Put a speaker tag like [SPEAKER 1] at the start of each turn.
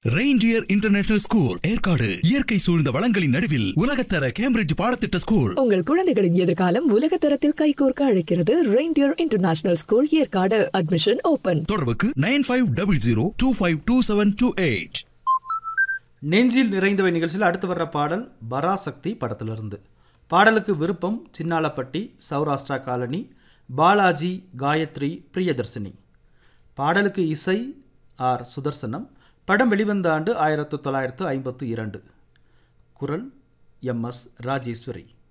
[SPEAKER 1] reindeer international school Yercaud இயற்கை சூழ்ந்த வளங்களின் நடுவில் உலகத்தர கேம்பிரிட்ஜ் பாடத்திட்ட ஸ்கூல்
[SPEAKER 2] உங்கள் குழந்தைகளின் எதிர்காலம் உலக தரத்தில் கைகோர்க்க அழைக்கிறது Reindeer international school Yercaud admission open
[SPEAKER 1] தொடர்புக்கு nine five double zero two five two seven two eight
[SPEAKER 3] நெஞ்சில் நிறைந்தவை நிகழ்ச்சியில் அடுத்து வர்ற பாடல் பராசக்தி படத்திலிருந்து பாடலுக்கு விருப்பம் சின்னாலப்பட்டி சௌராஷ்டிரா காலனி பாலாஜி காயத்ரி பிரியதர்சினி பாடலுக்கு இசை ஆர் சுதர்சனம் படம் வெளிவந்த ஆண்டு ஆயிரத்து தொள்ளாயிரத்து ஐம்பத்து இரண்டு குரல் எம் எஸ் ராஜேஸ்வரி